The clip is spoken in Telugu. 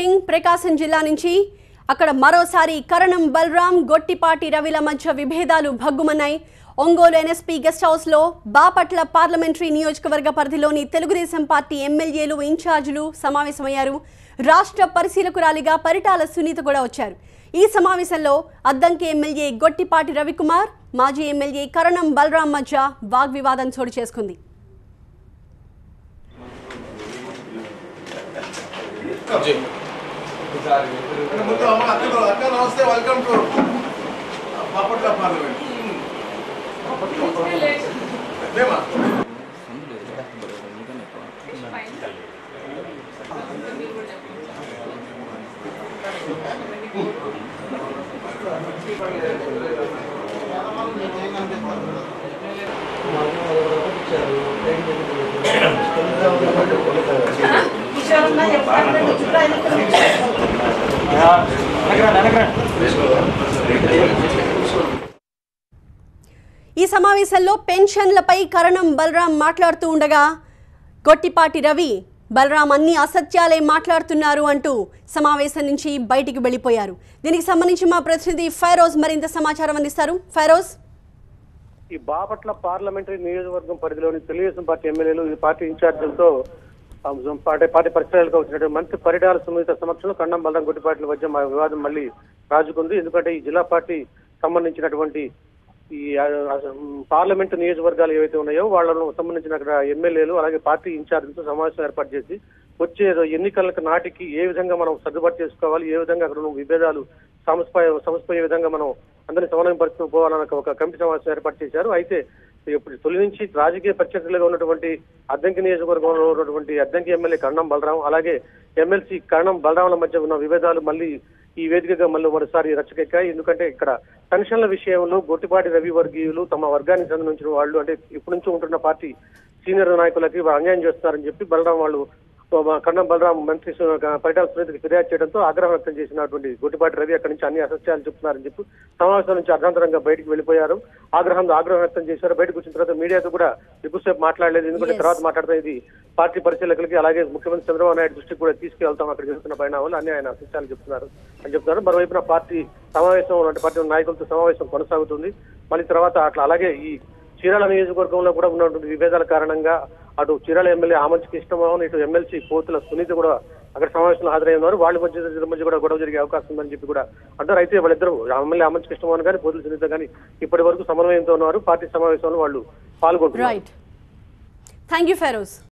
బ్రేకింగ్ ప్రకాశం జిల్లా నుంచి అక్కడ మరోసారి కరణం బలరాం గొట్టిపాటి రవిల మధ్య విభేదాలు భగ్గుమన్నాయి ఒంగోలు ఎన్ఎస్పీ గెస్ట్ హౌస్లో బాపట్ల పార్లమెంటరీ నియోజకవర్గ పరిధిలోని తెలుగుదేశం పార్టీ ఎమ్మెల్యేలు ఇన్ఛార్జీలు సమావేశమయ్యారు రాష్ట్ర పరిశీలకురాలిగా పరిటాల సునీత కూడా వచ్చారు ఈ సమావేశంలో అద్దంకి ఎమ్మెల్యే గొట్టిపాటి రవికుమార్ మాజీ ఎమ్మెల్యే కరణం బలరాం మధ్య వాగ్వివాదం చోటు చేసుకుంది ముందు అమ్మ అక్క అక్క నమస్తే వెల్కమ్ టు బాపట్ల పార్లమెంట్ అదేమా ఈ సమావేశంలో పెన్షన్లపై కరణం బలరాం మాట్లాడుతూ ఉండగా గొట్టిపాటి రవి బలరాం అన్ని అసత్యాలే మాట్లాడుతున్నారు అంటూ సమావేశం నుంచి బయటికి వెళ్ళిపోయారు దీనికి సంబంధించి మా ప్రతినిధి ఫైరోజ్ మరింత సమాచారం అందిస్తారు ఫైరోజ్ ఈ బాపట్ల పార్లమెంటరీ నియోజకవర్గం పరిధిలోని తెలుగుదేశం పార్టీ ఎమ్మెల్యేలు ఈ పార్టీ ఇన్ఛార్జీలతో ఆ, పార్టీ పార్టీ పరిసరాలకు వచ్చినటువంటి మంత్రి పరిటాల సునీత సమక్షంలో కండం బలరాం గుట్టిపాట్ల మధ్య మా వివాదం మళ్ళీ రాజుకుంది ఎందుకంటే ఈ జిల్లా పార్టీ సంబంధించినటువంటి ఈ ఆ, ఆ, పార్లమెంట్ నియోజకవర్గాలు ఏవైతే ఉన్నాయో వాళ్ళను సంబంధించిన అక్కడ ఎమ్మెల్యేలు అలాగే పార్టీ ఇన్ఛార్జీలతో సమావేశం ఏర్పాటు చేసి వచ్చే ఎన్నికలకు నాటికి ఏ విధంగా మనం సర్దుబాటు చేసుకోవాలి ఏ విధంగా అక్కడ ఉన్న విభేదాలు సమస్పయ సమస్పయ్యే విధంగా మనం అందరినీ సమన్వయం పరుస్తూ పోవాలన్న ఒక కమిటీ సమావేశం ఏర్పాటు చేశారు అయితే ఇప్పుడు తొలి నుంచి రాజకీయ ప్రత్యర్థులుగా ఉన్నటువంటి అద్దంకి నియోజకవర్గంలో ఉన్నటువంటి అద్దంకి ఎమ్మెల్యే కరణం బలరాం అలాగే ఎమ్మెల్సీ కరణం బలరాంల మధ్య ఉన్న విభేదాలు మళ్ళీ ఈ వేదికగా మళ్ళీ మరోసారి రచ్చకెక్కాయి ఎందుకంటే ఇక్కడ పెన్షన్ల విషయంలో గొట్టిపాటి రవి వర్గీయులు తమ వర్గానికి సంబంధించిన వాళ్ళు అంటే ఇప్పటి నుంచి ఉంటున్న పార్టీ సీనియర్ నాయకులకి వారు అన్యాయం చేస్తున్నారని చెప్పి బలరాం వాళ్ళు కన్నం బలరాం మంత్రి సు- పరిటాల సునీతకి ఫిర్యాదు చేయడంతో ఆగ్రహం వ్యక్తం చేసినటువంటి గొట్టిపాటి రవి అక్కడి నుంచి అన్ని అసత్యాలు చెప్తున్నారని చెప్పి సమావేశం నుంచి అర్ధాంతరంగా బయటికి వెళ్ళిపోయారు ఆగ్రహం ఆగ్రహం వ్యక్తం చేశారు బయటకు వచ్చిన తర్వాత మీడియాతో కూడా ఎక్కువసేపు మాట్లాడలేదు ఎందుకంటే Yes. తర్వాత మాట్లాడితే ఇది పార్టీ పరిశీలకులకి అలాగే ముఖ్యమంత్రి చంద్రబాబు నాయుడు దృష్టికి కూడా తీసుకెళ్తాం అక్కడ జరుగుతున్న పరిణామాలు అన్ని ఆయన అసత్యాలు చెప్తున్నారు అని చెప్తున్నారు మరోవైపున పార్టీ సమావేశం అంటే పార్టీ నాయకులతో సమావేశం కొనసాగుతుంది మళ్ళీ తర్వాత అట్లా అలాగే ఈ చీరాల నియోజకవర్గంలో కూడా ఉన్నటువంటి విభేదాల కారణంగా అటు చీరాల ఎమ్మెల్యే ఆమంచి కృష్ణమోహన్ ఇటు ఎమ్మెల్సీ పోతుల సునీత కూడా అక్కడ సమావేశంలో హాజరై ఉన్నారు వాళ్ళ మధ్య ఇద్దరి మధ్య కూడా గొడవ జరిగే అవకాశం ఉందని చెప్పి కూడా అంటారు అయితే వాళ్ళిద్దరు ఎమ్మెల్యే ఆమంచి కృష్ణమోహన్ కానీ పోతుల సునీత కానీ ఇప్పటి వరకు సమన్వయంతో ఉన్నారు పార్టీ సమావేశంలో వాళ్ళు పాల్గొంటున్నారు రైట్ థ్యాంక్ యూ ఫైరోజ్